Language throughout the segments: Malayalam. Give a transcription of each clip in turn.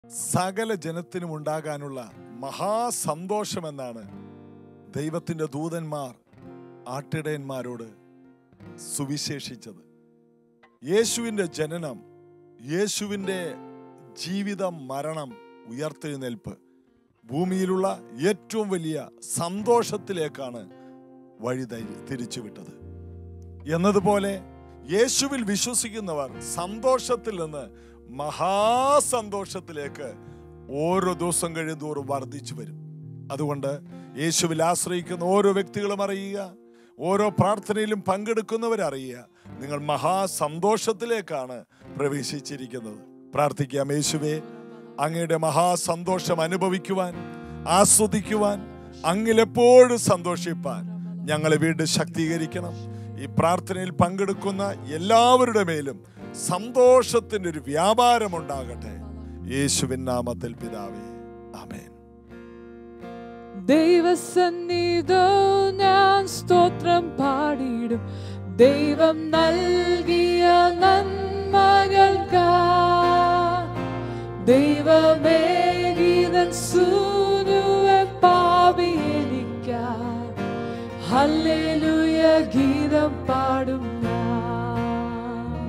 സകല ജനത്തിനും ഉണ്ടാകാനുള്ള മഹാസന്തോഷമെന്നാണ് ദൈവത്തിൻ്റെ ദൂതന്മാർ ആട്ടിടയന്മാരോട് സുവിശേഷിച്ചത് യേശുവിൻ്റെ ജനനം യേശുവിൻ്റെ ജീവിതം മരണം ഉയർത്തെഴുന്നേൽപ്പ് ഭൂമിയിലുള്ള ഏറ്റവും വലിയ സന്തോഷത്തിലേക്കാണ് വഴി തി- തിരിച്ചുവിട്ടത് എന്നതുപോലെ യേശുവിൽ വിശ്വസിക്കുന്നവർ സന്തോഷത്തിൽ നിന്ന് മഹാസന്തോഷത്തിലേക്ക് ഓരോ ദിവസം കഴിയുന്തോറും വർദ്ധിച്ചു വരും അതുകൊണ്ട് യേശുവിൽ ആശ്രയിക്കുന്ന ഓരോ വ്യക്തികളും അറിയുക ഓരോ പ്രാർത്ഥനയിലും പങ്കെടുക്കുന്നവരറിയുക നിങ്ങൾ മഹാസന്തോഷത്തിലേക്കാണ് പ്രവേശിച്ചിരിക്കുന്നത് പ്രാർത്ഥിക്കാം യേശുവേ അങ്ങയുടെ മഹാസന്തോഷം അനുഭവിക്കുവാൻ ആസ്വദിക്കുവാൻ അങ്ങിലെപ്പോഴും സന്തോഷിപ്പാൻ ഞങ്ങളെ വീണ്ടും ശക്തീകരിക്കണം ഈ പ്രാർത്ഥനയിൽ പങ്കെടുക്കുന്ന എല്ലാവരുടെ മേലും സന്തോഷത്തിന്റെ ഒരു വ്യാപാരം ഉണ്ടാകട്ടെ യേശുവിൻ നാമത്തിൽ പിതാവേ ആമേൻ ദൈവസന്നിധോ ഞാൻ സ്തോത്രം പാടിയിടും ദൈവം നൽകിയ നന്മകൾക്കാ ദൈവമേകിതൻ സൂനുവെ പാപിയെനിക്കാ ഹല്ലേലൂയ ഗീതം പാടും ഞാൻ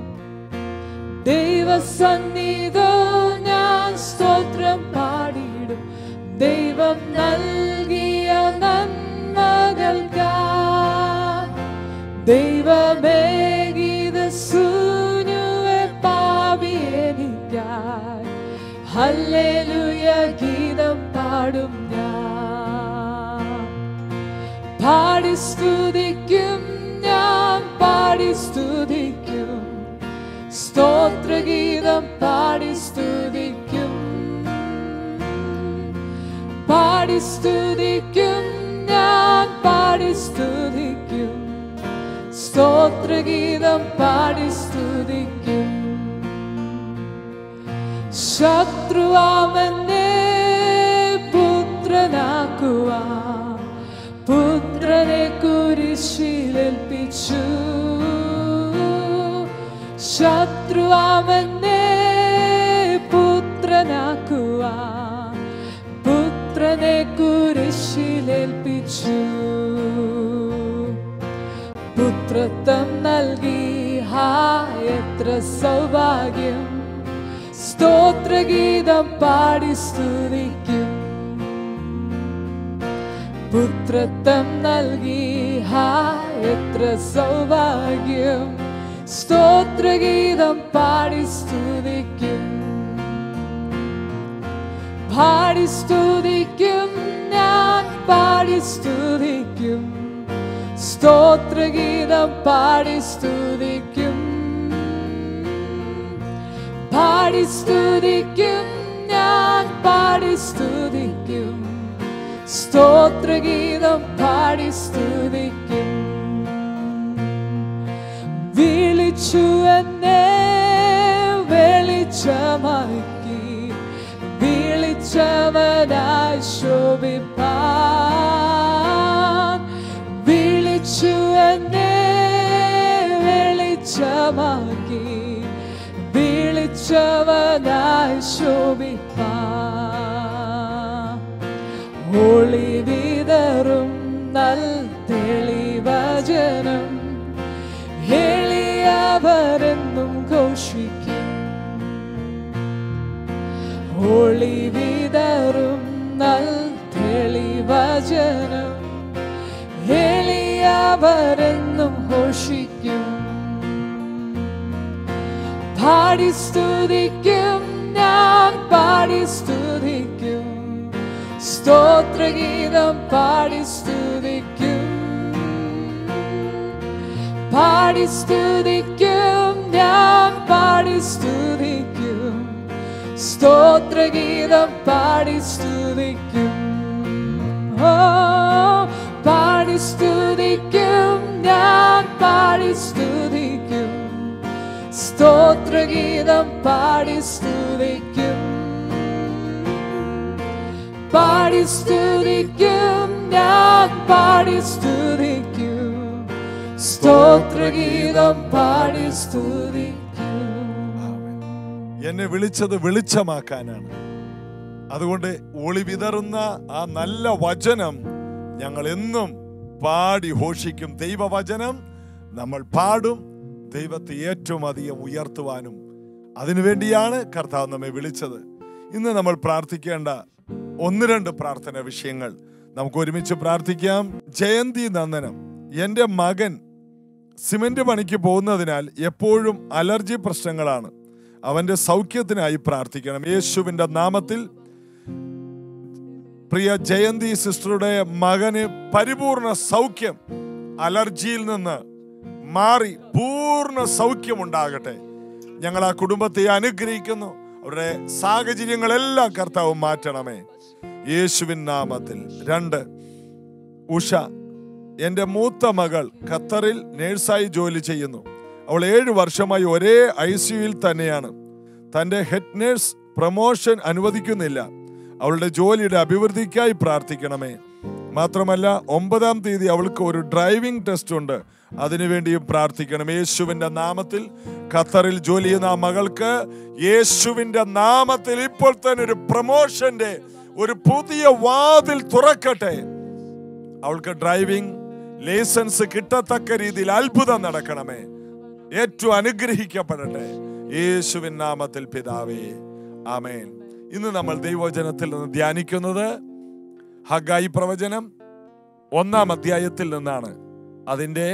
ദൈവസന്നിധോ ഞാൻ സ്തോത്രം പാടിയിടും ദൈവം നൽകിയ നന്മകൾക്കാ ദൈവമേകിത സൂനുവെ പാപിയെനിക്കായി ഹല്ലേലൂയ ഗീതം പാടും ഞാൻ പാടി സ്തുതിക്കും ഞാൻ പാടി സ്തുതിക്കും സ്തോത്രഗീതം പാടി സ്തുതിക്കും പാടി സ്തുതിക്കും ഞാൻ പാടി സ്തുതിക്കും സ്തോത്രഗീതം പാടി സ്തുതിക്കും ശത്രുവാമനെ പുത്രനാക്കുവാൻ പുത്രനെ കുരിശിലേൽപ്പിച്ചു ശത്രുവാമനെ പുത്രനാക്കുവാൻ പുത്രനെ കുരിശിലേൽപ്പിച്ചു പുത്രത്വം നൽകി ഹാ എത്ര സൗഭാഗ്യം സ്തോത്രഗീതം പാടി സ്തുതിക്കും പുത്രത്വം നൽകി ഹാ എത്ര സൗഭാഗ്യം സ്തോത്രഗീതം പാടി സ്തുതിക്കും പാടി സ്തുതിക്കും ഞാൻ പാടി സ്തുതിക്കും സ്തോത്രഗീതം പാടി സ്തുതിക്കും പാടി സ്തുതിക്കും ഞാൻ പാടി സ്തുതിക്കും സ്തോത്രഗീതം പാടി സ്തുതിക്കും വിളിച്ചു എന്നെ വെളിച്ചമാക്കി വിളിച്ചവനായി ശോഭിപ്പാൻ വിളിച്ചു എന്നെ വെളിച്ചമാക്കി വിളിച്ചവനായി ശോഭിപ്പാൻ ഒളി വിതറും നൽ തെളിവചനം എളിയവരെന്നും ഘോഷിക്കും ഒളി വിതറും നൽ തെളിവചനം എളിയവരെന്നും ഘോഷിക്കും പാടി സ്തുതിക്കും ഞാൻ പാടി സ്തുതിക്കും സ്തോത്രഗീതം പാടി സ്തുതിക്കും പാടി സ്തുതിക്കും ഞാൻ പാടി സ്തുതിക്കും സ്തോത്രഗീതം പാടി സ്തുതിക്കും ഓ പാടി സ്തുതിക്കും ഞാൻ പാടി സ്തുതിക്കും സ്തോത്രഗീതം പാടി സ്തുതിക്കും പാടി സ്തുതിക്കും ഞാൻ പാടി സ്തുതിക്കും സ്തോത്രഗീതം പാടി സ്തുതിക്കും എന്നെ വിളിച്ചത് വെളിച്ചമാക്കാനാണ് അതുകൊണ്ട് ഒളി വിതറുന്ന ആ നല്ല വചനം ഞങ്ങൾ എന്നും പാടി ഘോഷിക്കും ദൈവവചനം നമ്മൾ പാടും ദൈവത്തെ ഏറ്റവും അധികം ഉയർത്തുവാനും അതിനുവേണ്ടിയാണ് കർത്താവ് നമ്മെ വിളിച്ചത് ഇന്ന് നമ്മൾ പ്രാർത്ഥിക്കേണ്ട ഒന്ന് രണ്ട് പ്രാർത്ഥന വിഷയങ്ങൾ നമുക്ക് ഒരുമിച്ച് പ്രാർത്ഥിക്കാം ജയന്തി നന്ദനം എൻ്റെ മകൻ സിമന്റ് പണിക്ക് പോകുന്നതിനാൽ എപ്പോഴും അലർജി പ്രശ്നങ്ങളാണ് അവന്റെ സൗഖ്യത്തിനായി പ്രാർത്ഥിക്കണം യേശുവിന്റെ നാമത്തിൽ പ്രിയ ജയന്തി സിസ്റ്ററുടെ മകന് പരിപൂർണ സൗഖ്യം അലർജിയിൽ നിന്ന് മാറി പൂർണ്ണ സൗഖ്യം ഉണ്ടാകട്ടെ ഞങ്ങൾ ആ കുടുംബത്തെ അനുഗ്രഹിക്കുന്നു അവരുടെ സാഹചര്യങ്ങളെല്ലാം കർത്താവ് മാറ്റണമേ യേശുവിൻ നാമത്തിൽ രണ്ട് ഉഷ എൻ്റെ മൂത്ത മകൾ ഖത്തറിൽ നേഴ്സായി ജോലി ചെയ്യുന്നു അവൾ ഏഴ് വർഷമായി ഒരേ ഐ സിയുയിൽ തന്നെയാണ് തൻ്റെ ഹെഡ് നേഴ്സ് പ്രൊമോഷൻ അനുവദിക്കുന്നില്ല അവളുടെ ജോലിയുടെ അഭിവൃദ്ധിക്കായി പ്രാർത്ഥിക്കണമേ മാത്രമല്ല ഒമ്പതാം തീയതി അവൾക്ക് ഒരു ഡ്രൈവിംഗ് ടെസ്റ്റ് ഉണ്ട് അതിനുവേണ്ടിയും പ്രാർത്ഥിക്കണം യേശുവിന്റെ നാമത്തിൽ ഖത്തറിൽ ജോലി ചെയ്യുന്ന ആ മകൾക്ക് യേശുവിന്റെ നാമത്തിൽ ഇപ്പോൾ തന്നെ ഒരു പ്രൊമോഷന്റെ ഒരു പുതിയ വാതിൽ തുറക്കട്ടെ അവൾക്ക് ഡ്രൈവിംഗ് ലൈസൻസ് കിട്ടത്തക്ക രീതിയിൽ അത്ഭുതം നടക്കണമേ ഏറ്റവും അനുഗ്രഹിക്കപ്പെടട്ടെ യേശുവിൻ നാമത്തിൽ പിതാവേ ആമേൻ ഇന്ന് നമ്മൾ ദൈവവചനത്തിൽ നിന്ന് ധ്യാനിക്കുന്നത് ഹഗായി പ്രവചനം ഒന്നാം അധ്യായത്തിൽ നിന്നാണ് അതിൻ്റെ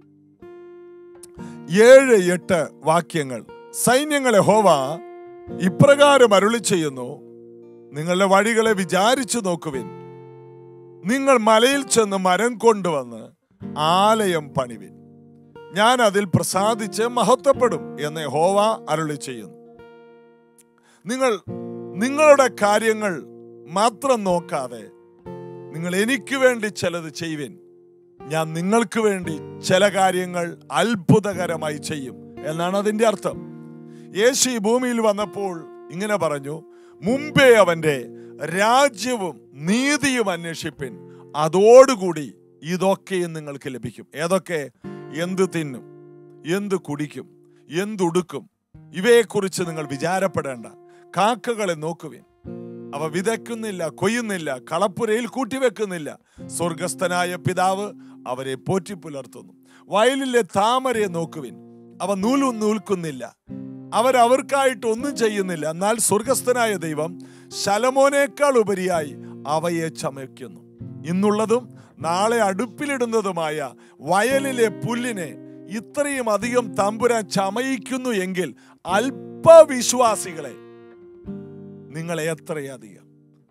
ഏഴ് എട്ട് വാക്യങ്ങൾ സൈന്യങ്ങളെ ഹോവ ഇപ്രകാരം അരുളി ചെയ്യുന്നു നിങ്ങളുടെ വഴികളെ വിചാരിച്ചു നോക്കുവിൻ നിങ്ങൾ മലയിൽ ചെന്ന് മരം കൊണ്ടുവന്ന് ആലയം പണിവിൻ ഞാൻ അതിൽ പ്രസാദിച്ച് മഹത്വപ്പെടും എന്ന് ഹോവ അരുളി ചെയ്യുന്നു നിങ്ങൾ നിങ്ങളുടെ കാര്യങ്ങൾ മാത്രം നോക്കാതെ നിങ്ങൾ എനിക്ക് വേണ്ടി ചിലത് ചെയ്യുവിൻ ഞാൻ നിങ്ങൾക്ക് വേണ്ടി ചില കാര്യങ്ങൾ അത്ഭുതകരമായി ചെയ്യും എന്നാണ് അതിന്റെ അർത്ഥം യേശു ഈ ഭൂമിയിൽ വന്നപ്പോൾ ഇങ്ങനെ പറഞ്ഞു മുമ്പേ അവന്റെ രാജ്യവും നീതിയും അന്വേഷിപ്പിൻ അതോടുകൂടി ഇതൊക്കെയും നിങ്ങൾക്ക് ലഭിക്കും ഏതൊക്കെ എന്ത് തിന്നും എന്ത് കുടിക്കും എന്തുടുക്കും ഇവയെക്കുറിച്ച് നിങ്ങൾ വിചാരപ്പെടേണ്ട കാക്കകളെ നോക്കുവിൻ അവ വിതയ്ക്കുന്നില്ല കൊയ്യുന്നില്ല കളപ്പുരയിൽ കൂട്ടിവെക്കുന്നില്ല സ്വർഗസ്ഥനായ പിതാവ് അവരെ പോറ്റി പുലർത്തുന്നു വയലിലെ താമരയെ നോക്കുവിൻ അവ നൂലും നൂൽക്കുന്നില്ല അവരവർക്കായിട്ട് ഒന്നും ചെയ്യുന്നില്ല എന്നാൽ സ്വർഗസ്ഥനായ ദൈവം ശലമോനേക്കാൾ ഉപരിയായി അവയെ ചമയ്ക്കുന്നു ഇന്നുള്ളതും നാളെ അടുപ്പിലിടുന്നതുമായ വയലിലെ പുല്ലിനെ ഇത്രയും അധികം തമ്പുരാൻ ചമയിക്കുന്നു എങ്കിൽ അല്പവിശ്വാസികളെ നിങ്ങളെ എത്രയധികം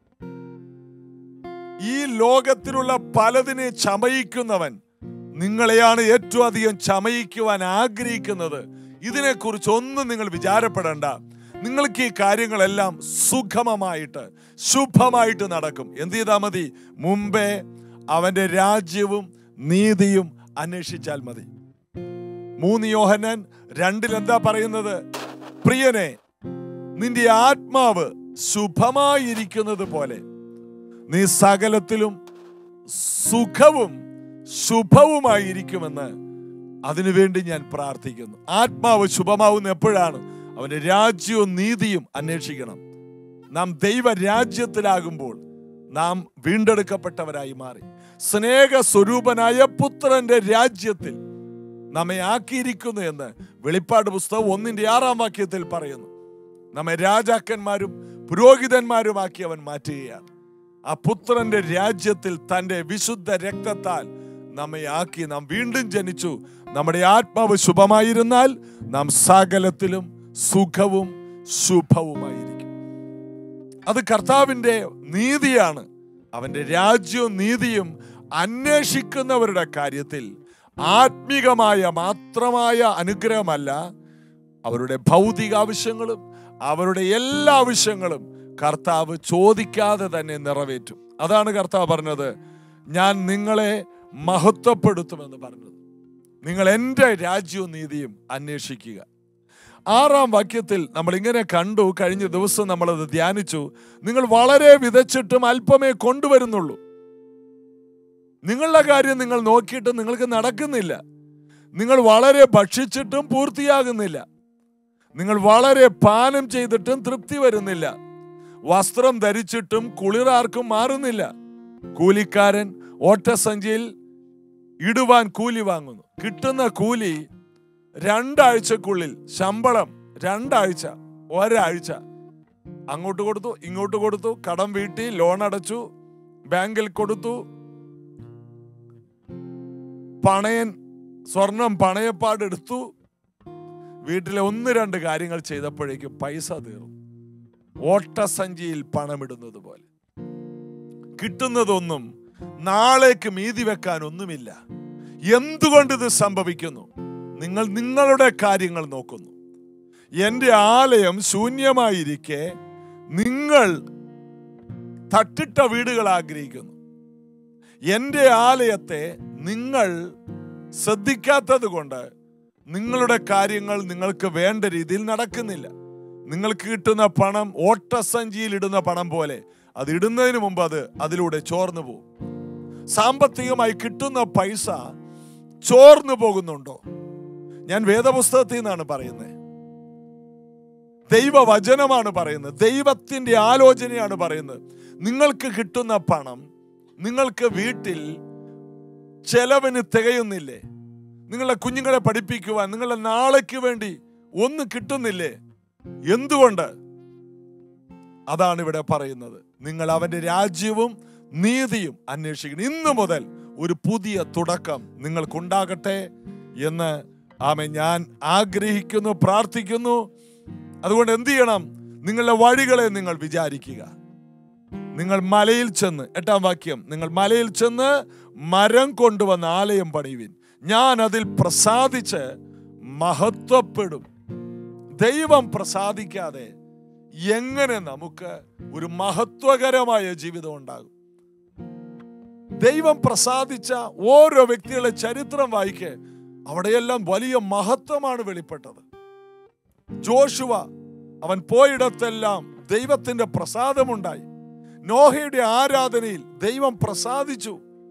ഈ ലോകത്തിലുള്ള പലതിനെ ചമയിക്കുന്നവൻ നിങ്ങളെയാണ് ഏറ്റവും അധികം ചമയിക്കുവാൻ ആഗ്രഹിക്കുന്നത് ഇതിനെക്കുറിച്ച് ഒന്നും നിങ്ങൾ വിചാരപ്പെടേണ്ട നിങ്ങൾക്ക് ഈ കാര്യങ്ങളെല്ലാം സുഗമമായിട്ട് ശുഭമായിട്ട് നടക്കും എന്ത് ചെയ്താൽ മതി മുമ്പേ അവന്റെ രാജ്യവും നീതിയും അന്വേഷിച്ചാൽ മതി മൂന്ന് യോഹന്നാൻ രണ്ടിൽ എന്താ പറയുന്നത് പ്രിയനെ നിന്റെ ആത്മാവ് ശുഭമായിരിക്കുന്നത് പോലെ നീ സകലത്തിലും സുഖവും ശുഭവുമായിരിക്കുമെന്ന് അതിനുവേണ്ടി ഞാൻ പ്രാർത്ഥിക്കുന്നു ആത്മാവ് ശുഭമാവുന്ന എപ്പോഴാണ് അവന്റെ രാജ്യവും നീതിയും അന്വേഷിക്കണം നാം ദൈവ രാജ്യത്തിലാകുമ്പോൾ നാം വീണ്ടെടുക്കപ്പെട്ടവരായി മാറി സ്നേഹ സ്വരൂപനായ പുത്രന്റെ രാജ്യത്തിൽ നമ്മെ ആക്കിയിരിക്കുന്നു എന്ന് വെളിപ്പാട് പുസ്തകം ഒന്നിന്റെ ആറാം വാക്യത്തിൽ പറയുന്നു നമ്മെ രാജാക്കന്മാരും പുരോഹിതന്മാരുമാക്കി അവൻ മാറ്റുകയാണ് ആ പുത്രന്റെ രാജ്യത്തിൽ തന്റെ വിശുദ്ധ രക്തത്താൽ നമ്മെ ആക്കി നാം വീണ്ടും ജനിച്ചു നമ്മുടെ ആത്മാവ് ശുഭമായിരുന്നാൽ നാം സകലത്തിലും സുഖവും ശുഭവുമായിരിക്കും അത് കർത്താവിന്റെ നീതിയാണ് അവന്റെ രാജ്യവും നീതിയും അന്വേഷിക്കുന്നവരുടെ കാര്യത്തിൽ ആത്മീകമായ മാത്രമായ അനുഗ്രഹമല്ല അവരുടെ ഭൗതിക ആവശ്യങ്ങളും അവരുടെ എല്ലാ ആവശ്യങ്ങളും കർത്താവ് ചോദിക്കാതെ തന്നെ നിറവേറ്റും അതാണ് കർത്താവ് പറഞ്ഞത് ഞാൻ നിങ്ങളെ മഹത്വപ്പെടുത്തുമെന്ന് പറഞ്ഞത് നിങ്ങൾ എൻ്റെ രാജ്യവും നീതിയും അന്വേഷിക്കുക ആറാം വാക്യത്തിൽ നമ്മൾ ഇങ്ങനെ കണ്ടു കഴിഞ്ഞ ദിവസം നമ്മളത് ധ്യാനിച്ചു നിങ്ങൾ വളരെ വിതച്ചിട്ടും അല്പമേ കൊണ്ടുവരുന്നുള്ളൂ നിങ്ങളുടെ കാര്യം നിങ്ങൾ നോക്കിയിട്ട് നിങ്ങൾക്ക് നടക്കുന്നില്ല നിങ്ങൾ വളരെ ഭക്ഷിച്ചിട്ടും പൂർത്തിയാകുന്നില്ല നിങ്ങൾ വളരെ പാനം ചെയ്തിട്ടും തൃപ്തി വരുന്നില്ല വസ്ത്രം ധരിച്ചിട്ടും കുളിറാർക്കും മാറുന്നില്ല കൂലിക്കാരൻ ഓട്ടസഞ്ചിയിൽ ഇടുവാൻ കൂലി വാങ്ങുന്നു കിട്ടുന്ന കൂലി രണ്ടാഴ്ചക്കുള്ളിൽ ശമ്പളം രണ്ടാഴ്ച ഒരാഴ്ച അങ്ങോട്ട് കൊടുത്തു ഇങ്ങോട്ട് കൊടുത്തു കടം വീട്ടി ലോൺ അടച്ചു ബാങ്കിൽ കൊടുത്തു പണയൻ സ്വർണം പണയപ്പാട് എടുത്തു വീട്ടിലെ ഒന്ന് രണ്ട് കാര്യങ്ങൾ ചെയ്തപ്പോഴേക്കും പൈസ തീർന്നു ഓട്ടസഞ്ചിയിൽ പണമിടുന്നത് പോലെ കിട്ടുന്നതൊന്നും നാളേക്ക് മീതി വെക്കാൻ ഒന്നുമില്ല എന്തുകൊണ്ട് ഇത് സംഭവിക്കുന്നു നിങ്ങൾ നിങ്ങളുടെ കാര്യങ്ങൾ നോക്കുന്നു എന്റെ ആലയം ശൂന്യമായിരിക്കെ നിങ്ങൾ തട്ടിട്ട വീടുകൾ ആഗ്രഹിക്കുന്നു എന്റെ ആലയത്തെ നിങ്ങൾ ശ്രദ്ധിക്കാത്തത് കൊണ്ട് നിങ്ങളുടെ കാര്യങ്ങൾ നിങ്ങൾക്ക് വേണ്ട രീതിയിൽ നടക്കുന്നില്ല നിങ്ങൾക്ക് കിട്ടുന്ന പണം ഓട്ടസഞ്ചിയിൽ ഇടുന്ന പണം പോലെ അത് ഇടുന്നതിന് മുമ്പ് അത് അതിലൂടെ ചോർന്നു പോകും സാമ്പത്തികമായി കിട്ടുന്ന പൈസ ചോർന്നു പോകുന്നുണ്ടോ ഞാൻ വേദപുസ്തകത്തിൽ നിന്നാണ് പറയുന്നത് ദൈവവചനമാണ് പറയുന്നത് ദൈവത്തിന്റെ ആലോചനയാണ് പറയുന്നത് നിങ്ങൾക്ക് കിട്ടുന്ന പണം നിങ്ങൾക്ക് വീട്ടിൽ ചെലവിന് തികയുന്നില്ലേ നിങ്ങളുടെ കുഞ്ഞുങ്ങളെ പഠിപ്പിക്കുവാൻ നിങ്ങളുടെ നാളേക്ക് വേണ്ടി ഒന്ന് കിട്ടുന്നില്ലേ എന്തുകൊണ്ട് അതാണ് ഇവിടെ പറയുന്നത് നിങ്ങൾ അവന്റെ രാജ്യവും നീതിയും അന്വേഷിക്കണം ഇന്നു മുതൽ ഒരു പുതിയ തുടക്കം നിങ്ങൾക്കുണ്ടാകട്ടെ എന്ന് ആമെ ഞാൻ ആഗ്രഹിക്കുന്നു പ്രാർത്ഥിക്കുന്നു അതുകൊണ്ട് എന്ത് ചെയ്യണം നിങ്ങളുടെ വഴികളെ നിങ്ങൾ വിചാരിക്കുക നിങ്ങൾ മലയിൽ ചെന്ന് എട്ടാം വാക്യം നിങ്ങൾ മലയിൽ ചെന്ന് മരം കൊണ്ടുവന്ന് ആലയം പണിയുവിൻ ഞാൻ അതിൽ പ്രസാദിച്ച് മഹത്വപ്പെടും ദൈവം പ്രസാദിക്കാതെ എങ്ങനെ നമുക്ക് ഒരു മഹത്വകരമായ ജീവിതം ഉണ്ടാകും ദൈവം പ്രസാദിച്ച ഓരോ വ്യക്തികളുടെ ചരിത്രം വായിക്ക് അവിടെയെല്ലാം വലിയ മഹത്വമാണ് വെളിപ്പെട്ടത് ജോഷുവ അവൻ പോയിടത്തെല്ലാം ദൈവത്തിന്റെ പ്രസാദമുണ്ടായി നോഹയുടെ ആരാധനയിൽ ദൈവം പ്രസാദിച്ചു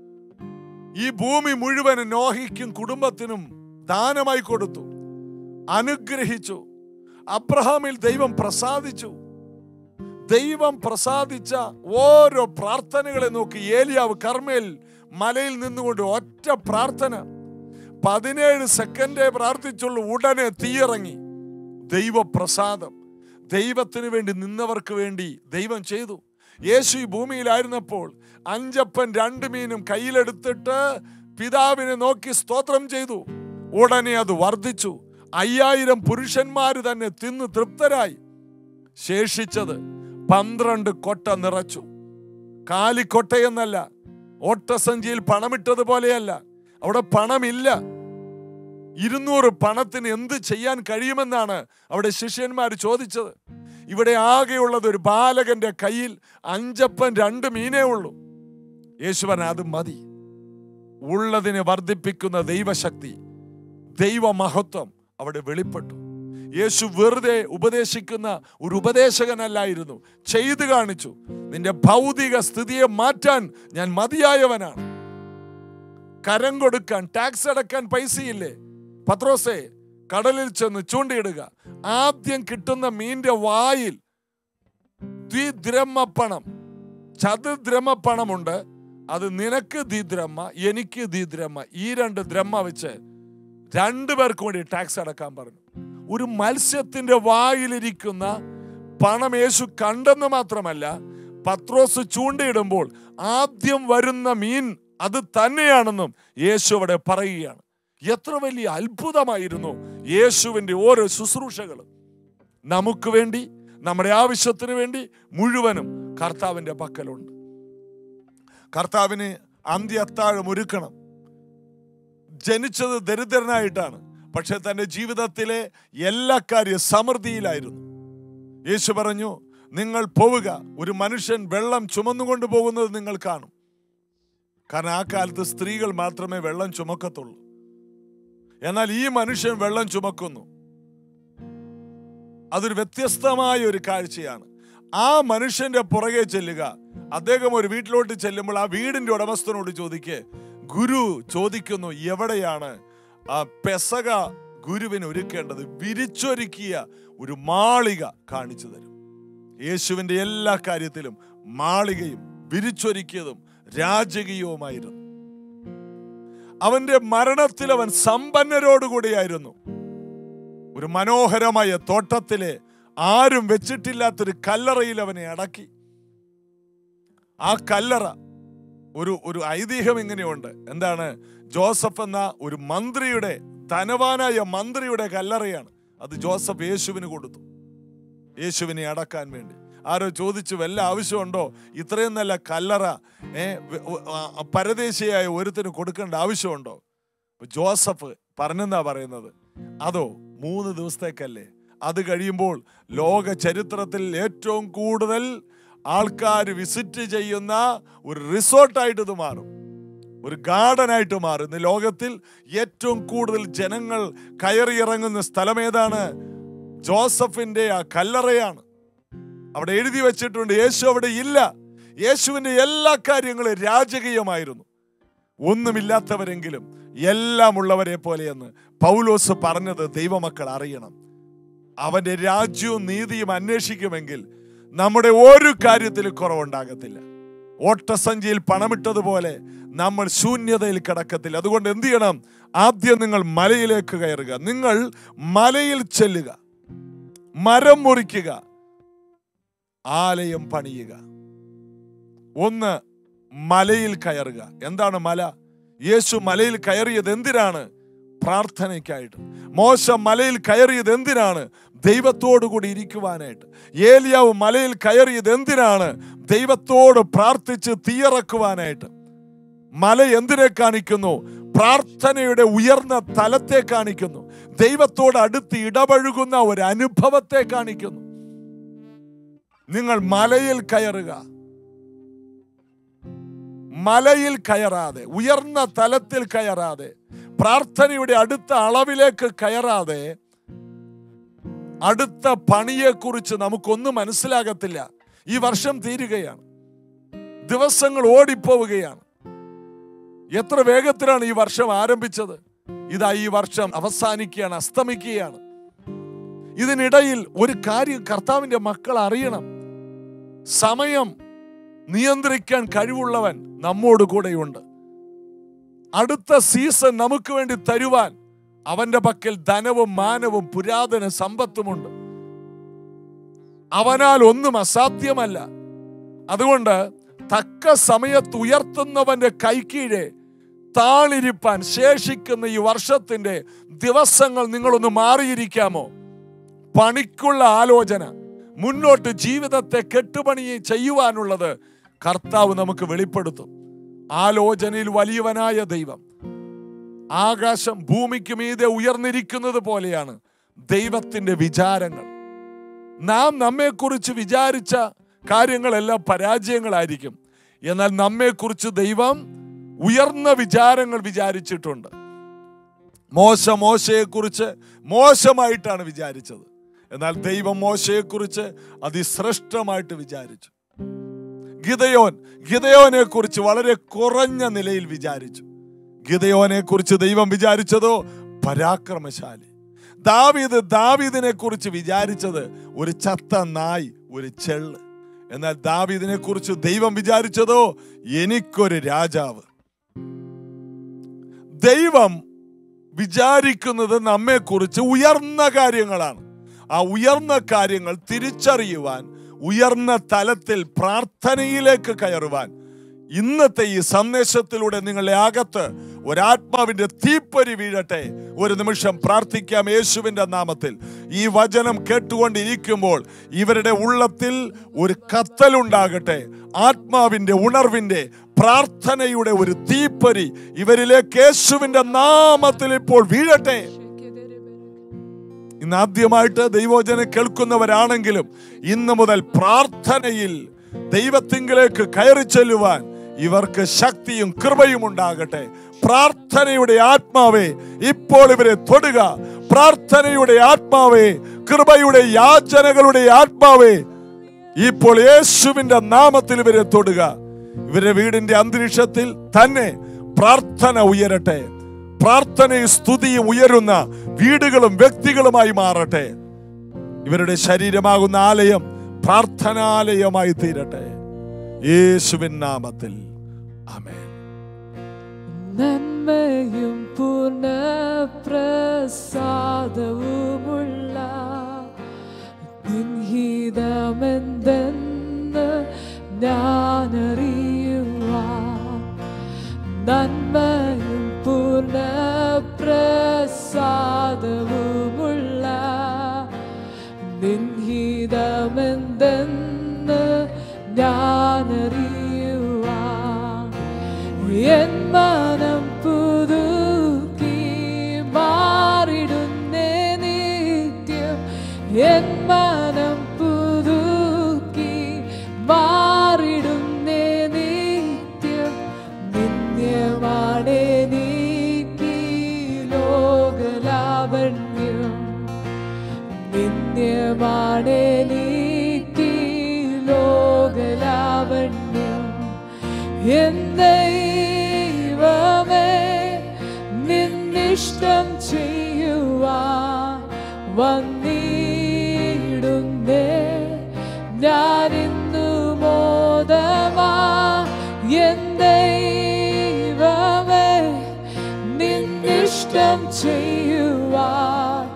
ഈ ഭൂമി മുഴുവൻ നോഹയ്ക്കും കുടുംബത്തിനും ദാനമായി കൊടുത്തു അനുഗ്രഹിച്ചു അബ്രഹാമിൽ ദൈവം പ്രസാദിച്ചു ദൈവം പ്രസാദിച്ച ഓരോ പ്രാർത്ഥനകളെ നോക്കി ഏലിയാവ് കർമ്മേൽ മലയിൽ നിന്നുകൊണ്ട് ഒറ്റ പ്രാർത്ഥന പതിനേഴ് സെക്കൻഡേ പ്രാർത്ഥിച്ചുള്ളൂ ഉടനെ തീയിറങ്ങി ദൈവപ്രസാദം ദൈവത്തിന് വേണ്ടി നിന്നവർക്ക് വേണ്ടി ദൈവം ചെയ്തു യേശു ഈ ഭൂമിയിലായിരുന്നപ്പോൾ അഞ്ചപ്പൻ രണ്ട് മീനും കയ്യിലെടുത്തിട്ട് പിതാവിനെ നോക്കി സ്തോത്രം ചെയ്തു ഉടനെ അത് വർദ്ധിച്ചു അയ്യായിരം പുരുഷന്മാര് തന്നെ തിന്ന് തൃപ്തരായി ശേഷിച്ചത് പന്ത്രണ്ട് കൊട്ട നിറച്ചു കാലിക്കൊട്ടയെന്നല്ല ഓട്ടസഞ്ചിയിൽ പണമിട്ടതുപോലെയല്ല അവിടെ പണമില്ല ഇരുന്നൂറ് പണത്തിന് എന്ത് ചെയ്യാൻ കഴിയുമെന്നാണ് അവിടെ ശിഷ്യന്മാർ ചോദിച്ചത് ഇവിടെ ആകെയുള്ളത് ഒരു ബാലകന്റെ കയ്യിൽ അഞ്ചപ്പൻ രണ്ട് മീനേ ഉള്ളൂ യേശുവൻ അത് മതി ഉള്ളതിനെ വർദ്ധിപ്പിക്കുന്ന ദൈവശക്തി ദൈവമഹത്വം അവിടെ വെളിപ്പെട്ടു യേശു വെറുതെ ഉപദേശിക്കുന്ന ഒരു ഉപദേശകനല്ലായിരുന്നു ചെയ്തു കാണിച്ചു നിന്റെ ഭൗതിക സ്ഥിതിയെ മാറ്റാൻ ഞാൻ മതിയായവനാണ് കരം കൊടുക്കാൻ ടാക്സ് അടക്കാൻ പൈസയില്ലേ പത്രോസേ കടലിൽ ചെന്ന് ചൂണ്ടിയിടുക ആദ്യം കിട്ടുന്ന മീന്റെ വായിൽ ദ്വിദ്രഹ്മ പണം ചതുദ്രഹ്മ പണമുണ്ട് അത് നിനക്ക് ദ്വിദ്രഹ്മ എനിക്ക് ദ്വിദ്രഹ്മ ഈ രണ്ട് ദ്രഹ്മ വെച്ച് രണ്ടുപേർക്കും കൂടി ടാക്സ് അടക്കാൻ പറഞ്ഞു ഒരു മത്സ്യത്തിന്റെ വായിലിരിക്കുന്ന പണം യേശു കണ്ടെന്ന് മാത്രമല്ല പത്രോസ് ചൂണ്ടയിടുമ്പോൾ ആദ്യം വരുന്ന മീൻ അത് തന്നെയാണെന്നും യേശു അവിടെ പറയുകയാണ് എത്ര വലിയ അത്ഭുതമായിരുന്നു യേശുവിന്റെ ഓരോ ശുശ്രൂഷകളും നമുക്ക് വേണ്ടി നമ്മുടെ ആവശ്യത്തിന് വേണ്ടി മുഴുവനും കർത്താവിന്റെ പക്കലുണ്ട് കർത്താവിന് അന്ത്യ അത്താഴം ഒരുക്കണം ജനിച്ചത് ദരിദ്രനായിട്ടാണ് പക്ഷെ തന്റെ ജീവിതത്തിലെ എല്ലാ കാര്യ സമൃദ്ധിയിലായിരുന്നു യേശു പറഞ്ഞു നിങ്ങൾ പോവുക ഒരു മനുഷ്യൻ വെള്ളം ചുമന്നുകൊണ്ട് പോകുന്നത് നിങ്ങൾ കാണും കാരണം ആ കാലത്ത് സ്ത്രീകൾ മാത്രമേ വെള്ളം ചുമക്കത്തുള്ളൂ എന്നാൽ ഈ മനുഷ്യൻ വെള്ളം ചുമക്കുന്നു അതൊരു വ്യത്യസ്തമായ ഒരു കാഴ്ചയാണ് ആ മനുഷ്യന്റെ പുറകെ ചെല്ലുക അദ്ദേഹം ഒരു വീട്ടിലോട്ട് ചെല്ലുമ്പോൾ ആ വീടിന്റെ ഉടമസ്ഥനോട് ചോദിക്കേ ഗുരു ചോദിക്കുന്നു എവിടെയാണ് ആ പെസക ഗുരുവിന് ഒരുക്കേണ്ടത് വിരിച്ചൊരുക്കിയ ഒരു മാളിക കാണിച്ചു തരും യേശുവിൻ്റെ എല്ലാ കാര്യത്തിലും മാളികയും വിരിച്ചൊരുക്കിയതും രാജകീയവുമായിരുന്നു അവന്റെ മരണത്തിൽ അവൻ സമ്പന്നരോടുകൂടിയായിരുന്നു ഒരു മനോഹരമായ തോട്ടത്തിലെ ആരും വെച്ചിട്ടില്ലാത്തൊരു കല്ലറയിൽ അവനെ അടക്കി ആ കല്ലറ ഒരു ഒരു ഐതിഹ്യം ഇങ്ങനെയുണ്ട് എന്താണ് ജോസഫ് എന്ന ഒരു മന്ത്രിയുടെ ധനവാനായ മന്ത്രിയുടെ കല്ലറയാണ് അത് ജോസഫ് യേശുവിന് കൊടുത്തു യേശുവിനെ അടക്കാൻ വേണ്ടി ആരോ ചോദിച്ചു വല്ല ആവശ്യമുണ്ടോ ഇത്രയും നല്ല കല്ലറ ഏ വ- വ- ആ, പരദേശിയായ ഒരുത്തിന് കൊടുക്കേണ്ട ആവശ്യമുണ്ടോ അപ്പൊ ജോസഫ് പറഞ്ഞെന്നാ പറയുന്നത് അതോ മൂന്ന് ദിവസത്തേക്കല്ലേ അത് കഴിയുമ്പോൾ ലോക ചരിത്രത്തിൽ ഏറ്റവും കൂടുതൽ ആൾക്കാർ വിസിറ്റ് ചെയ്യുന്ന ഒരു റിസോർട്ടായിട്ട് ഇത് മാറും ഒരു ഗാർഡൻ ആയിട്ട് മാറും ഇന്ന് ലോകത്തിൽ ഏറ്റവും കൂടുതൽ ജനങ്ങൾ കയറിയിറങ്ങുന്ന സ്ഥലം ഏതാണ് ജോസഫിന്റെ ആ കല്ലറയാണ് അവിടെ എഴുതി വെച്ചിട്ടുണ്ട് യേശു അവിടെ ഇല്ല യേശുവിന്റെ എല്ലാ കാര്യങ്ങളും രാജകീയമായിരുന്നു ഒന്നുമില്ലാത്തവരെങ്കിലും എല്ലാം ഉള്ളവരെ പോലെയെന്ന് പൗലോസ് പറഞ്ഞത് ദൈവമക്കൾ അറിയണം അവന്റെ രാജ്യവും നീതിയും അന്വേഷിക്കുമെങ്കിൽ നമ്മുടെ ഒരു കാര്യത്തിലും കുറവുണ്ടാകത്തില്ല ഓട്ടസഞ്ചിയിൽ പണമിട്ടതുപോലെ നമ്മൾ ശൂന്യതയിൽ കിടക്കത്തില്ല അതുകൊണ്ട് എന്ത് ചെയ്യണം ആദ്യം നിങ്ങൾ മലയിലേക്ക് കയറുക നിങ്ങൾ മലയിൽ ചെല്ലുക മരം മുറിക്കുക ആലയം പണിയുക ഒന്ന് മലയിൽ കയറുക എന്താണ് മല യേശു മലയിൽ കയറിയത് എന്തിനാണ് പ്രാർത്ഥനയ്ക്കായിട്ട് മോശ മലയിൽ കയറിയത് എന്തിനാണ് ദൈവത്തോടു കൂടി ഇരിക്കുവാനായിട്ട് ഏലിയാവ് മലയിൽ കയറിയത് എന്തിനാണ് ദൈവത്തോട് പ്രാർത്ഥിച്ച് തീയറക്കുവാനായിട്ട് മല എന്തിനെ കാണിക്കുന്നു പ്രാർത്ഥനയുടെ ഉയർന്ന തലത്തെ കാണിക്കുന്നു ദൈവത്തോട് അടുത്ത് ഇടപഴകുന്ന ഒരു അനുഭവത്തെ കാണിക്കുന്നു നിങ്ങൾ മലയിൽ കയറുക മലയിൽ കയറാതെ ഉയർന്ന തലത്തിൽ കയറാതെ പ്രാർത്ഥനയുടെ അടുത്ത അളവിലേക്ക് കയറാതെ അടുത്ത പണിയെക്കുറിച്ച് നമുക്കൊന്നും മനസ്സിലാകത്തില്ല ഈ വർഷം തീരുകയാണ് ദിവസങ്ങൾ ഓടിപ്പോവുകയാണ് എത്ര വേഗത്തിലാണ് ഈ വർഷം ആരംഭിച്ചത് ഇതാ ഈ വർഷം അവസാനിക്കുകയാണ് അസ്തമിക്കുകയാണ് ഇതിനിടയിൽ ഒരു കാര്യം കർത്താവിന്റെ മക്കൾ അറിയണം സമയം നിയന്ത്രിക്കാൻ കഴിവുള്ളവൻ നമ്മോട് കൂടെയുണ്ട് അടുത്ത സീസൺ നമുക്ക് വേണ്ടി തരുവാൻ അവന്റെ പക്കൽ ധനവും മാനവും പുരാതന സമ്പത്തുമുണ്ട് അവനാൽ ഒന്നും അസാധ്യമല്ല അതുകൊണ്ട് തക്ക സമയത്ത് ഉയർത്തുന്നവന്റെ കൈക്കീഴെ താളിരിപ്പാൻ ശേഷിക്കുന്ന ഈ വർഷത്തിന്റെ ദിവസങ്ങൾ നിങ്ങളൊന്ന് മാറിയിരിക്കാമോ പണിക്കുള്ള ആലോചന മുന്നോട്ട് ജീവിതത്തെ കെട്ടുപണി ചെയ്യുവാനുള്ളത് കർത്താവ് നമുക്ക് വെളിപ്പെടുത്തും ആലോചനയിൽ വലിയവനായ ദൈവം ആകാശം ഭൂമിക്ക് മീതെ ഉയർന്നിരിക്കുന്നത് പോലെയാണ് ദൈവത്തിന്റെ വിചാരങ്ങൾ നാം നമ്മെക്കുറിച്ച് വിചാരിച്ച കാര്യങ്ങളെല്ലാം പരാജയങ്ങളായിരിക്കും എന്നാൽ നമ്മെക്കുറിച്ച് ദൈവം ഉയർന്ന വിചാരങ്ങൾ വിചാരിച്ചിട്ടുണ്ട് മോശ മോശയെക്കുറിച്ച് മോശമായിട്ടാണ് വിചാരിച്ചത് എന്നാൽ ദൈവം മോശയെക്കുറിച്ച് അതിശ്രേഷ്ഠമായിട്ട് വിചാരിച്ചു ഗിതയോൻ ഗിതയോനെ കുറിച്ച് വളരെ കുറഞ്ഞ നിലയിൽ വിചാരിച്ചു ഗിതയോനെ കുറിച്ച് ദൈവം വിചാരിച്ചതോ പരാക്രമശാലി ദാവീദ് ദാവീദിനെ കുറിച്ച് വിചാരിച്ചത് ഒരു ചത്ത നായ് ഒരു ചെള്ള് എന്നാൽ ദാവീദിനെ കുറിച്ച് ദൈവം വിചാരിച്ചതോ എനിക്കൊരു രാജാവ് ദൈവം വിചാരിക്കുന്നത് നമ്മെക്കുറിച്ച് ഉയർന്ന കാര്യങ്ങളാണ് ആ ഉയർന്ന കാര്യങ്ങൾ തിരിച്ചറിയുവാൻ ഉയർന്ന തലത്തിൽ പ്രാർത്ഥനയിലേക്ക് കയറുവാൻ ഇന്നത്തെ ഈ സന്ദേശത്തിലൂടെ നിങ്ങളുടെ അകത്ത് ഒരാത്മാവിന്റെ തീപ്പൊരി വീഴട്ടെ ഒരു നിമിഷം പ്രാർത്ഥിക്കാം യേശുവിന്റെ നാമത്തിൽ ഈ വചനം കേട്ടുകൊണ്ടിരിക്കുമ്പോൾ ഇവരുടെ ഉള്ളത്തിൽ ഒരു കത്തലുണ്ടാകട്ടെ ആത്മാവിന്റെ ഉണർവിന്റെ പ്രാർത്ഥനയുടെ ഒരു തീപ്പൊരി ഇവരിലേക്ക് യേശുവിന്റെ നാമത്തിൽ ഇപ്പോൾ വീഴട്ടെ ഇന്ന് ആദ്യമായിട്ട് ദൈവോചനം കേൾക്കുന്നവരാണെങ്കിലും ഇന്ന് മുതൽ പ്രാർത്ഥനയിൽ ദൈവത്തിങ്കിലേക്ക് കയറി ചെല്ലുവാൻ ഇവർക്ക് ശക്തിയും കൃപയും ഉണ്ടാകട്ടെ പ്രാർത്ഥനയുടെ ആത്മാവേ ഇപ്പോൾ ഇവരെ തൊടുക പ്രാർത്ഥനയുടെ ആത്മാവേ കൃപയുടെ യാചനകളുടെ ആത്മാവേ ഇപ്പോൾ യേശുവിന്റെ നാമത്തിൽ ഇവരെ തൊടുക ഇവരുടെ വീടിന്റെ അന്തരീക്ഷത്തിൽ തന്നെ പ്രാർത്ഥന ഉയരട്ടെ പ്രാർത്ഥനയും സ്തുതിയും ഉയരുന്ന വീടുകളും വ്യക്തികളുമായി മാറട്ടെ ഇവരുടെ ശരീരമാകുന്ന ആലയം പ്രാർത്ഥനാലയമായി തീരട്ടെ യേശുവിൻ നാമത്തിൽ ആമേൻ നന്മയും പൂർണ്ണ പ്രസാദവുമുള്ള നിൻഹിതമെന്തെന്ന് ഞാനറിയുവാൻ നന്മയും പൂർണ്ണ പ്രസാദവുമുള്ള നിൻഹിതമെന്തെന്ന് ഞാനറിയുവാൻ എൻ മനം പുതുക്കി മാറിടുന്നേ നിത്യം എൻ മനം പുതുക്കി മാറിടുന്നേ നിത്യം നിന്യമാണേ നീക്കി ലോകലാവണ്യം നിന്യമാണേ നീക്കി ലോകലാവണ്യം എന്നൈവമേ നിന്നിഷ്ടം ചെയ്യുവാൻ വന്നിടുന്നേ ഞാനിന്നു മോദമാ എന്തൈവമേ നിന്നിഷ്ടം ചെയ്യുവാൻ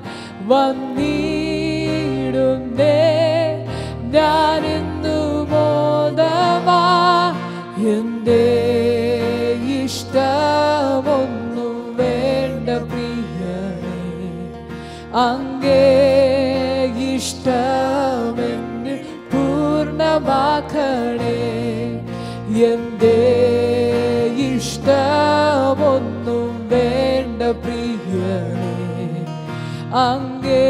വന്നിടുന്നേ ഞാനിന്നു മോദമാ എന്റെ ഇഷ്ടമൊന്നും വേണ്ട പ്രിയനേ അങ്ങേ ഇഷ്ടമെന്ന് പൂർണ്ണമാക്കണേ എന്റെ ഇഷ്ടമൊന്നും വേണ്ട പ്രിയനേ അങ്ങേ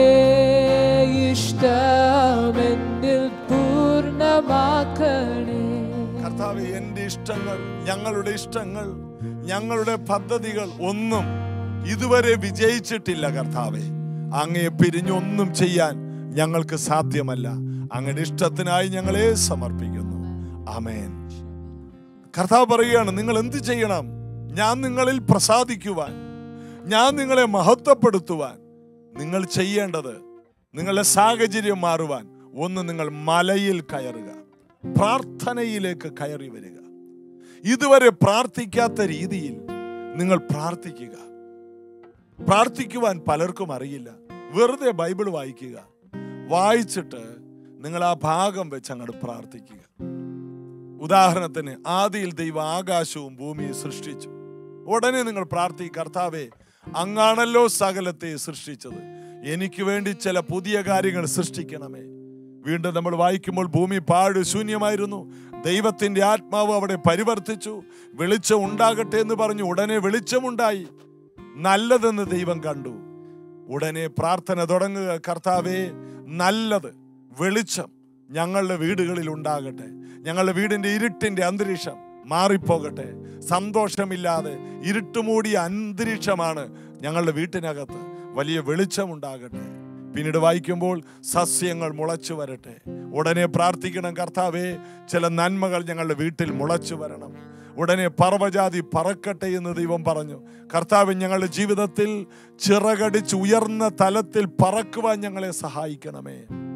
ഇഷ്ടമെന്നിൽ പൂർണ്ണമാക്കണേ കർത്താവ് എന്റെ ഇഷ്ടങ്ങൾ ഞങ്ങളുടെ ഇഷ്ടങ്ങൾ ഞങ്ങളുടെ പദ്ധതികൾ ഒന്നും ഇതുവരെ വിജയിച്ചിട്ടില്ല കർത്താവെ അങ്ങയെ പിരിഞ്ഞൊന്നും ചെയ്യാൻ ഞങ്ങൾക്ക് സാധ്യമല്ല അങ്ങയുടെ ഇഷ്ടത്തിനായി ഞങ്ങളെ സമർപ്പിക്കുന്നു ആമേൻ കർത്താവ് പറയുകയാണ് നിങ്ങൾ എന്ത് ചെയ്യണം ഞാൻ നിങ്ങളിൽ പ്രസാദിക്കുവാൻ ഞാൻ നിങ്ങളെ മഹത്വപ്പെടുത്തുവാൻ നിങ്ങൾ ചെയ്യേണ്ടത് നിങ്ങളുടെ സാഹചര്യം മാറുവാൻ ഒന്ന് നിങ്ങൾ മലയിൽ കയറുക പ്രാർത്ഥനയിലേക്ക് കയറി വരിക ഇതുവരെ പ്രാർത്ഥിക്കാത്ത രീതിയിൽ നിങ്ങൾ പ്രാർത്ഥിക്കുക പ്രാർത്ഥിക്കുവാൻ പലർക്കും അറിയില്ല വെറുതെ ബൈബിൾ വായിക്കുക വായിച്ചിട്ട് നിങ്ങൾ ആ ഭാഗം വെച്ച് അങ്ങോട്ട് പ്രാർത്ഥിക്കുക ഉദാഹരണത്തിന് ആദിയിൽ ദൈവം ആകാശവും ഭൂമിയും സൃഷ്ടിച്ചു ഉടനെ നിങ്ങൾ പ്രാർത്ഥി കർത്താവേ അങ്ങാണല്ലോ സകലത്തെ സൃഷ്ടിച്ചത് എനിക്ക് വേണ്ടി ചില പുതിയ കാര്യങ്ങൾ സൃഷ്ടിക്കണമേ വീണ്ടും നമ്മൾ വായിക്കുമ്പോൾ ഭൂമി പാഴ് ശൂന്യമായിരുന്നു ദൈവത്തിന്റെ ആത്മാവ് അവിടെ പരിവർത്തിച്ചു വെളിച്ചം ഉണ്ടാകട്ടെ എന്ന് പറഞ്ഞു ഉടനെ വെളിച്ചമുണ്ടായി നല്ലതെന്ന് ദൈവം കണ്ടു ഉടനെ പ്രാർത്ഥന തുടങ്ങുക കർത്താവേ നല്ലത് വെളിച്ചം ഞങ്ങളുടെ വീടുകളിൽ ഉണ്ടാകട്ടെ ഞങ്ങളുടെ വീടിന്റെ ഇരുട്ടിന്റെ അന്തരീക്ഷം മാറിപ്പോകട്ടെ സന്തോഷമില്ലാതെ ഇരുട്ടുമൂടിയ അന്തരീക്ഷമാണ് ഞങ്ങളുടെ വീട്ടിനകത്ത് വലിയ വെളിച്ചമുണ്ടാകട്ടെ പിന്നീട് വായിക്കുമ്പോൾ സസ്യങ്ങൾ മുളച്ചു വരട്ടെ ഉടനെ പ്രാർത്ഥിക്കണം കർത്താവേ ചില നന്മകൾ ഞങ്ങളുടെ വീട്ടിൽ മുളച്ചു വരണം ഉടനെ പർവ്വജാതി പറക്കട്ടെ എന്ന് ദൈവം പറഞ്ഞു കർത്താവ് ഞങ്ങളുടെ ജീവിതത്തിൽ ചിറകടിച്ച് ഉയർന്ന തലത്തിൽ പറക്കുവാൻ ഞങ്ങളെ സഹായിക്കണമേ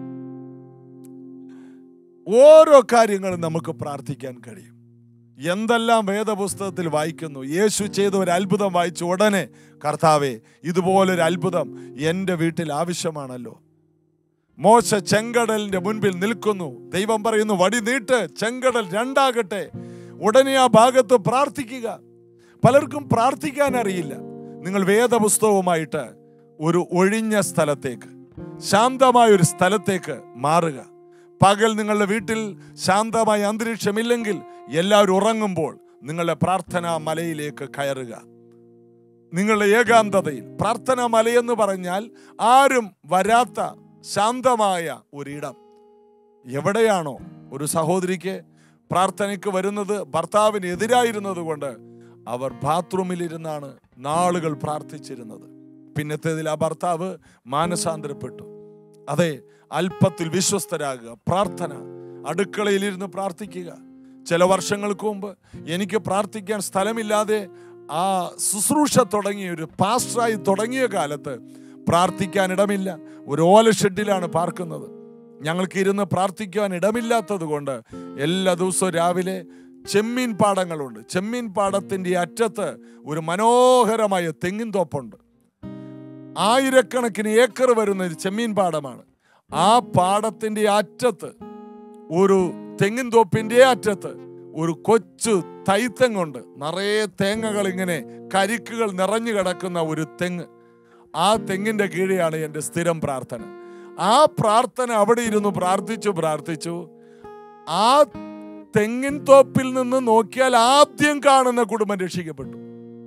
ഓരോ കാര്യങ്ങളും നമുക്ക് പ്രാർത്ഥിക്കാൻ കഴിയും എന്തെല്ലാം വേദപുസ്തകത്തിൽ വായിക്കുന്നു യേശു ചെയ്ത ഒരു അത്ഭുതം വായിച്ചു ഉടനെ കർത്താവെ ഇതുപോലൊരു അത്ഭുതം എൻ്റെ വീട്ടിൽ ആവശ്യമാണല്ലോ മോശ ചെങ്കടലിന്റെ മുൻപിൽ നിൽക്കുന്നു ദൈവം പറയുന്നു വടി നീട്ട് ചെങ്കടൽ രണ്ടാകട്ടെ ഉടനെ ആ ഭാഗത്ത് പ്രാർത്ഥിക്കുക പലർക്കും പ്രാർത്ഥിക്കാൻ അറിയില്ല നിങ്ങൾ വേദപുസ്തകവുമായിട്ട് ഒരു ഒഴിഞ്ഞ സ്ഥലത്തേക്ക് ശാന്തമായ ഒരു സ്ഥലത്തേക്ക് മാറുക പകൽ നിങ്ങളുടെ വീട്ടിൽ ശാന്തമായ അന്തരീക്ഷമില്ലെങ്കിൽ എല്ലാവരും ഉറങ്ങുമ്പോൾ നിങ്ങളുടെ പ്രാർത്ഥനാ മലയിലേക്ക് കയറുക നിങ്ങളുടെ ഏകാന്തതയിൽ പ്രാർത്ഥനാ മലയെന്ന് പറഞ്ഞാൽ ആരും വരാത്ത ശാന്തമായ ഒരിടം എവിടെയാണോ ഒരു സഹോദരിക്ക് പ്രാർത്ഥനയ്ക്ക് വരുന്നത് ഭർത്താവിന് എതിരായിരുന്നത് കൊണ്ട് അവർ ബാത്റൂമിലിരുന്നാണ് നാളുകൾ പ്രാർത്ഥിച്ചിരുന്നത് പിന്നത്തേതിൽ ആ ഭർത്താവ് മാനസാന്തരപ്പെട്ടു അതെ അല്പത്തിൽ വിശ്വസ്തരാകുക പ്രാർത്ഥന അടുക്കളയിലിരുന്ന് പ്രാർത്ഥിക്കുക ചില വർഷങ്ങൾക്ക് മുമ്പ് എനിക്ക് പ്രാർത്ഥിക്കാൻ സ്ഥലമില്ലാതെ ആ ശുശ്രൂഷ തുടങ്ങിയ ഒരു പാസ്റ്ററായി തുടങ്ങിയ കാലത്ത് പ്രാർത്ഥിക്കാൻ ഇടമില്ല ഒരു ഓല ഷെഡിലാണ് പാർക്കുന്നത് ഞങ്ങൾക്ക് ഇരുന്ന് പ്രാർത്ഥിക്കുവാൻ ഇടമില്ലാത്തത് കൊണ്ട് എല്ലാ ദിവസവും രാവിലെ ചെമ്മീൻ പാടങ്ങളുണ്ട് ചെമ്മീൻ പാടത്തിൻ്റെ ഈ അറ്റത്ത് ഒരു മനോഹരമായ തെങ്ങിൻ തോപ്പുണ്ട് ആയിരക്കണക്കിന് ഏക്കർ വരുന്ന ഒരു ചെമ്മീൻ പാടമാണ് ആ പാടത്തിന്റെ അറ്റത്ത് ഒരു തെങ്ങിൻ തോപ്പിന്റെ അറ്റത്ത് ഒരു കൊച്ചു തൈത്തെങ്ങുണ്ട് നിറയെ തേങ്ങകൾ ഇങ്ങനെ കരിക്കുകൾ നിറഞ്ഞു കിടക്കുന്ന ഒരു തെങ്ങ് ആ തെങ്ങിന്റെ കീഴെയാണ് എൻ്റെ സ്ഥിരം പ്രാർത്ഥന ആ പ്രാർത്ഥന അവിടെ ഇരുന്ന് പ്രാർത്ഥിച്ചു പ്രാർത്ഥിച്ചു ആ തെങ്ങിൻ തോപ്പിൽ നിന്ന് നോക്കിയാൽ ആദ്യം കാണുന്ന കുടുംബം രക്ഷിക്കപ്പെട്ടു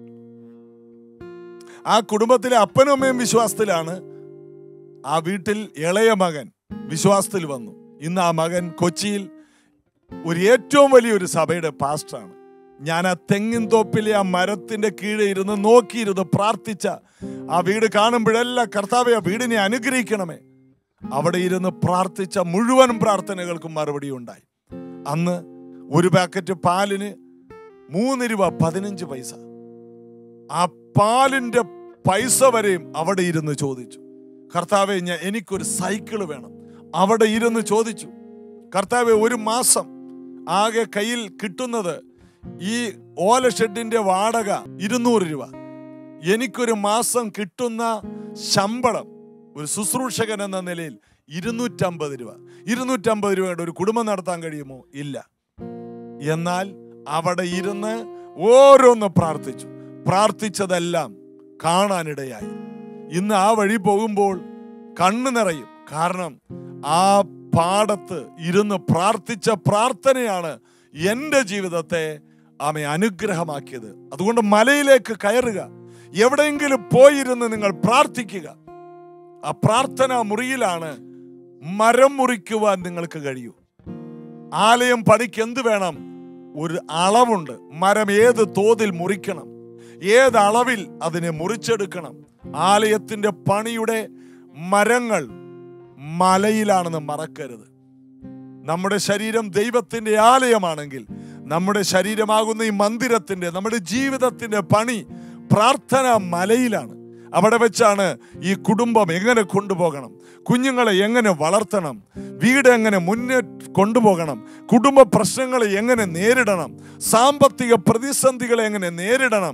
ആ കുടുംബത്തിലെ അപ്പനും അമ്മയും വിശ്വാസത്തിലാണ് ആ വീട്ടിൽ ഇളയ മകൻ വിശ്വാസത്തിൽ വന്നു ഇന്ന് ആ മകൻ കൊച്ചിയിൽ ഒരു ഏറ്റവും വലിയൊരു സഭയുടെ പാസ്റ്ററാണ് ഞാൻ ആ തെങ്ങിൻ തോപ്പിലെ ആ മരത്തിന്റെ കീഴെ ഇരുന്ന് നോക്കിയിരുന്ന് പ്രാർത്ഥിച്ച ആ വീട് കാണുമ്പോഴെല്ലാം കർത്താവെ ആ വീടിനെ അനുഗ്രഹിക്കണമേ അവിടെ ഇരുന്ന് പ്രാർത്ഥിച്ച മുഴുവൻ പ്രാർത്ഥനകൾക്കും മറുപടി ഉണ്ടായി അന്ന് ഒരു പാക്കറ്റ് പാലിന് മൂന്ന് രൂപ പതിനഞ്ച് പൈസ ആ പാലിന്റെ പൈസ വരെയും അവിടെ ഇരുന്ന് ചോദിച്ചു കർത്താവെ ഞാൻ എനിക്കൊരു സൈക്കിള് വേണം അവിടെ ഇരുന്ന് ചോദിച്ചു കർത്താവെ ഒരു മാസം ആകെ കയ്യിൽ കിട്ടുന്നത് ഈ ഓല ഷെഡിന്റെ വാടക ഇരുന്നൂറ് രൂപ എനിക്കൊരു മാസം കിട്ടുന്ന ശമ്പളം ഒരു ശുശ്രൂഷകൻ എന്ന നിലയിൽ ഇരുന്നൂറ്റമ്പത് രൂപ ഇരുന്നൂറ്റമ്പത് രൂപയുടെ ഒരു കുടുംബം നടത്താൻ കഴിയുമോ ഇല്ല എന്നാൽ അവിടെ ഇരുന്ന് ഓരോന്ന് പ്രാർത്ഥിച്ചു പ്രാർത്ഥിച്ചതെല്ലാം കാണാനിടയായി ഇന്ന് ആ വഴി പോകുമ്പോൾ കണ്ണു നിറയും കാരണം ആ പാടത്ത് ഇരുന്ന് പ്രാർത്ഥിച്ച പ്രാർത്ഥനയാണ് എൻ്റെ ജീവിതത്തെ ആമെ അനുഗ്രഹമാക്കിയത് അതുകൊണ്ട് മലയിലേക്ക് കയറുക എവിടെയെങ്കിലും പോയിരുന്ന് നിങ്ങൾ പ്രാർത്ഥിക്കുക ആ പ്രാർത്ഥനാ മുറിയിലാണ് മരം മുറിക്കുവാൻ നിങ്ങൾക്ക് കഴിയൂ ആലയം പണിക്ക് എന്ത് വേണം ഒരു അളവുണ്ട് മരം ഏത് തോതിൽ മുറിക്കണം ഏത് അളവിൽ അതിനെ മുറിച്ചെടുക്കണം ആലയത്തിന്റെ പണിയുടെ മരങ്ങൾ മലയിലാണെന്ന് മറക്കരുത് നമ്മുടെ ശരീരം ദൈവത്തിന്റെ ആലയമാണെങ്കിൽ നമ്മുടെ ശരീരമാകുന്ന ഈ മന്ദിരത്തിന്റെ നമ്മുടെ ജീവിതത്തിന്റെ പണി പ്രാർത്ഥന മലയിലാണ് അവിടെ വെച്ചാണ് ഈ കുടുംബം എങ്ങനെ കൊണ്ടുപോകണം കുഞ്ഞുങ്ങളെ എങ്ങനെ വളർത്തണം വീട് എങ്ങനെ മുന്നേ കൊണ്ടുപോകണം കുടുംബ പ്രശ്നങ്ങളെ എങ്ങനെ നേരിടണം സാമ്പത്തിക പ്രതിസന്ധികളെ എങ്ങനെ നേരിടണം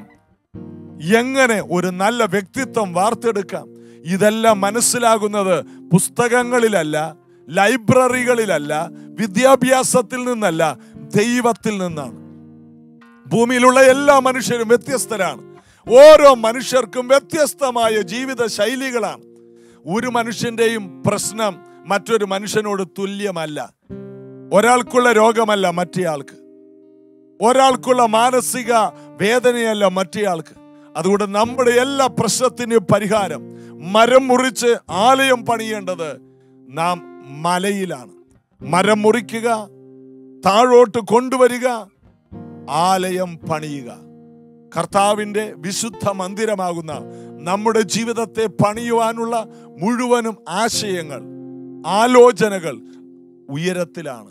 എങ്ങനെ ഒരു നല്ല വ്യക്തിത്വം വാർത്തെടുക്കാം ഇതെല്ലാം മനസ്സിലാകുന്നത് പുസ്തകങ്ങളിലല്ല ലൈബ്രറികളിലല്ല വിദ്യാഭ്യാസത്തിൽ നിന്നല്ല ദൈവത്തിൽ നിന്നാണ് ഭൂമിയിലുള്ള എല്ലാ മനുഷ്യരും വ്യത്യസ്തരാണ് ഓരോ മനുഷ്യർക്കും വ്യത്യസ്തമായ ജീവിത ശൈലികളാണ് ഒരു മനുഷ്യന്റെയും പ്രശ്നം മറ്റൊരു മനുഷ്യനോട് തുല്യമല്ല ഒരാൾക്കുള്ള രോഗമല്ല മറ്റേയാൾക്ക് ഒരാൾക്കുള്ള മാനസിക വേദനയല്ല മറ്റേയാൾക്ക് അതുകൊണ്ട് നമ്മുടെ എല്ലാ പ്രശ്നത്തിനും പരിഹാരം മരം മുറിച്ച് ആലയം പണിയേണ്ടത് നാം മലയിലാണ് മരം മുറിക്കുക താഴോട്ട് കൊണ്ടുവരിക ആലയം പണിയുക കർത്താവിൻ്റെ വിശുദ്ധ മന്ദിരമാകുന്ന നമ്മുടെ ജീവിതത്തെ പണിയുവാനുള്ള മുഴുവനും ആശയങ്ങൾ ആലോചനകൾ ഉയരത്തിലാണ്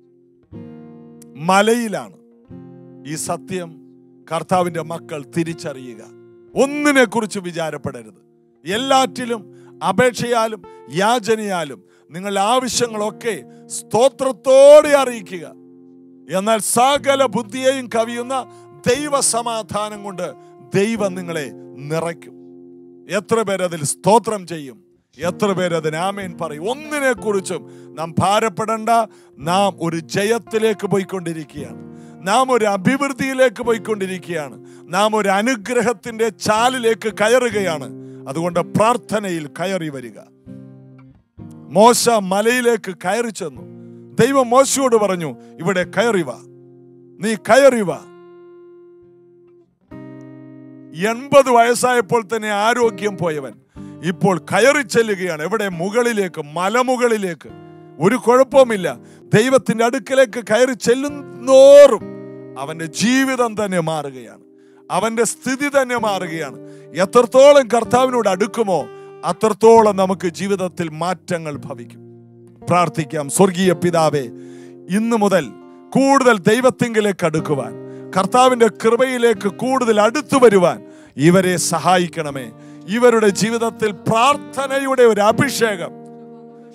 മലയിലാണ് ഈ സത്യം കർത്താവിൻ്റെ മക്കൾ തിരിച്ചറിയുക ഒന്നിനെ കുറിച്ച് വിചാരപ്പെടരുത് എല്ലാറ്റിലും അപേക്ഷയാലും യാചനയാലും നിങ്ങളുടെ ആവശ്യങ്ങളൊക്കെ സ്തോത്രത്തോടെ അറിയിക്കുക എന്നാൽ സകല ബുദ്ധിയെയും കവിയുന്ന ദൈവ സമാധാനം കൊണ്ട് ദൈവം നിങ്ങളെ നിറയ്ക്കും എത്ര പേരതിൽ സ്തോത്രം ചെയ്യും എത്ര പേരതിന് ആമേൻ പറയും ഒന്നിനെ കുറിച്ചും നാം ഭാരപ്പെടേണ്ട നാം ഒരു ജയത്തിലേക്ക് പോയിക്കൊണ്ടിരിക്കുകയാണ് നാം ഒരു അഭിവൃദ്ധിയിലേക്ക് പോയിക്കൊണ്ടിരിക്കുകയാണ് നാം ഒരു അനുഗ്രഹത്തിന്റെ ചാലിലേക്ക് കയറുകയാണ് അതുകൊണ്ട് പ്രാർത്ഥനയിൽ കയറി വരിക മോശ മലയിലേക്ക് കയറി ചെന്നു ദൈവം മോശയോട് പറഞ്ഞു ഇവിടെ കയറി വാ നീ കയറി വാ എൺപത് വയസ്സായപ്പോൾ തന്നെ ആരോഗ്യം പോയവൻ ഇപ്പോൾ കയറി ചെല്ലുകയാണ് എവിടെ മുകളിലേക്ക് മലമുകളിലേക്ക് ഒരു കുഴപ്പവുമില്ല ദൈവത്തിന്റെ അടുക്കലേക്ക് കയറി ചെല്ലുന്നോറും അവന്റെ ജീവിതം തന്നെ മാറുകയാണ് അവന്റെ സ്ഥിതി തന്നെ മാറുകയാണ് എത്രത്തോളം കർത്താവിനോട് അടുക്കുമോ അത്രത്തോളം നമുക്ക് ജീവിതത്തിൽ മാറ്റങ്ങൾ ഭവിക്കും പ്രാർത്ഥിക്കാം സ്വർഗീയ പിതാവേ ഇന്നു മുതൽ കൂടുതൽ ദൈവത്തിങ്കിലേക്ക് അടുക്കുവാൻ കർത്താവിന്റെ കൃപയിലേക്ക് കൂടുതൽ അടുത്തു വരുവാൻ ഇവരെ സഹായിക്കണമേ ഇവരുടെ ജീവിതത്തിൽ പ്രാർത്ഥനയുടെ ഒരു അഭിഷേകം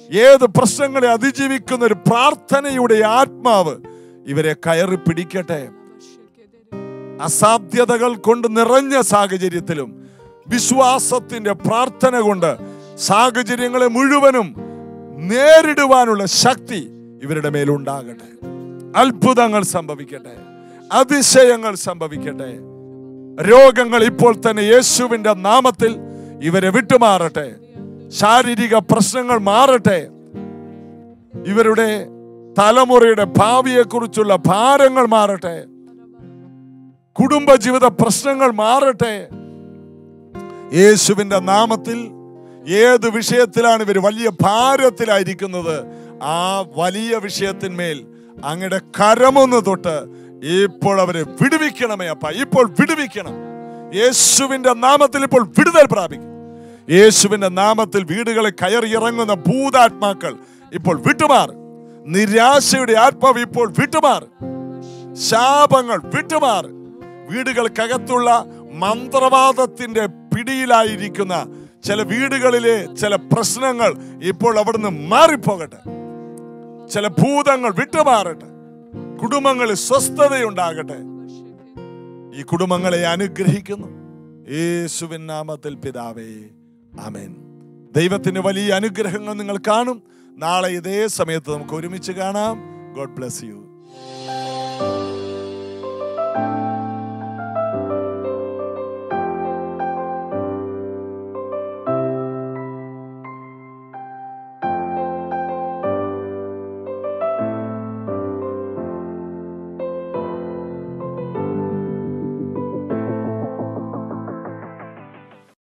ഏത് പ്രശ്നങ്ങളെ അതിജീവിക്കുന്ന ഒരു പ്രാർത്ഥനയുടെ ആത്മാവ് ഇവരെ കയറി പിടിക്കട്ടെ അസാധ്യതകൾ കൊണ്ട് നിറഞ്ഞ സാഹചര്യത്തിലും വിശ്വാസത്തിന്റെ പ്രാർത്ഥന കൊണ്ട് സാഹചര്യങ്ങളെ മുഴുവനും നേരിടുവാനുള്ള ശക്തി ഇവരുടെ മേലുണ്ടാകട്ടെ അത്ഭുതങ്ങൾ സംഭവിക്കട്ടെ അതിശയങ്ങൾ സംഭവിക്കട്ടെ രോഗങ്ങൾ ഇപ്പോൾ തന്നെ യേശുവിന്റെ നാമത്തിൽ ഇവരെ വിട്ടുമാറട്ടെ ശാരീരിക പ്രശ്നങ്ങൾ മാറട്ടെ ഇവരുടെ തലമുറയുടെ ഭാവിയെക്കുറിച്ചുള്ള ഭാരങ്ങൾ മാറട്ടെ കുടുംബജീവിത പ്രശ്നങ്ങൾ മാറട്ടെ യേശുവിന്റെ നാമത്തിൽ ഏത് വിഷയത്തിലാണ് ഇവർ വലിയ ഭാരത്തിലായിരിക്കുന്നത് ആ വലിയ വിഷയത്തിന്മേൽ അങ്ങയുടെ കരമൊന്ന് തൊട്ട് ഇപ്പോൾ അവരെ വിടുവിക്കണമേ അപ്പ ഇപ്പോൾ വിടുവിക്കണം യേശുവിന്റെ നാമത്തിൽ ഇപ്പോൾ വിടുതൽ പ്രാപിക്കും യേശുവിന്റെ നാമത്തിൽ വീടുകളിൽ കയറി ഇറങ്ങുന്ന ഭൂതാത്മാക്കൾ ഇപ്പോൾ വിട്ടുമാർ നിരാശയുടെ ആത്മാവ് ഇപ്പോൾ വിട്ടുമാർ ശാപങ്ങൾ വിട്ടുമാർ വീടുകൾക്കകത്തുള്ള മന്ത്രവാദത്തിന്റെ പിടിയിലായിരിക്കുന്ന ചില വീടുകളിലെ ചില പ്രശ്നങ്ങൾ ഇപ്പോൾ അവിടുന്ന് മാറിപ്പോകട്ടെ ചില ഭൂതങ്ങൾ വിട്ടുമാറട്ടെ കുടുംബങ്ങളിൽ സ്വസ്ഥതയുണ്ടാകട്ടെ ഈ കുടുംബങ്ങളെ അനുഗ്രഹിക്കുന്നു യേശുവിൻ നാമത്തിൽ പിതാവേ ആമേൻ ദൈവത്തിന് വലിയ അനുഗ്രഹങ്ങൾ നിങ്ങൾ കാണും നാളെ ഇതേ സമയത്ത് നമുക്ക് ഒരുമിച്ച് കാണാം ഗോഡ് ബ്ലെസ് യു